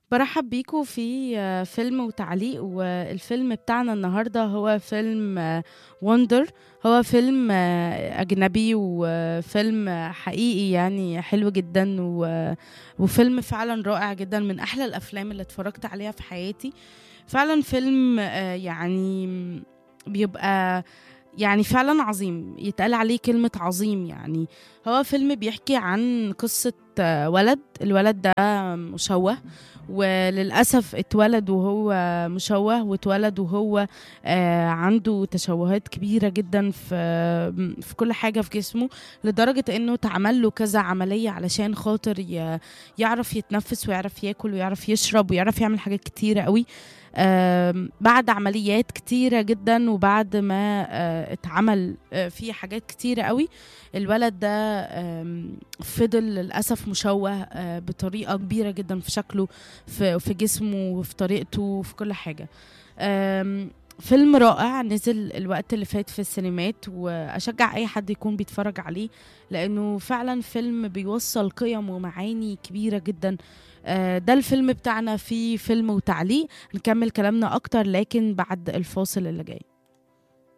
برحب بيكم في آه، فيلم وتعليق والفيلم بتاعنا النهارده هو فيلم وندر هو فيلم آه، أجنبي وفيلم آه، حقيقي يعني حلو جدا و- وفيلم فعلا رائع جدا من أحلى الأفلام اللي اتفرجت عليها في حياتي فعلا فيلم آه، يعني بيبقى يعني فعلا عظيم يتقال عليه كلمة عظيم يعني هو فيلم بيحكي عن قصة آه، ولد الولد ده مشوه وللأسف اتولد وهو مشوه واتولد وهو آه، عنده تشوهات كبيرة جدا في في كل حاجة في جسمه لدرجة انه اتعمل له كذا عملية علشان خاطر ي- يعرف يتنفس ويعرف ياكل ويعرف يشرب ويعرف يعمل حاجات كتيرة قوي آم، بعد عمليات كتيرة جدا وبعد ما آه، اتعمل آه، فيه حاجات كتيرة قوي الولد ده آم، فضل للأسف مشوه آه، بطريقة كبيرة جدا في شكله في, في جسمه وفي طريقته وفي كل حاجة آم، فيلم رائع نزل الوقت اللي فات في السينمات وأشجع أي حد يكون بيتفرج عليه لأنه فعلا فيلم بيوصل قيم ومعاني كبيرة جدا آه، ده الفيلم بتاعنا في فيلم وتعليق نكمل كلامنا أكتر لكن بعد الفاصل اللي جاي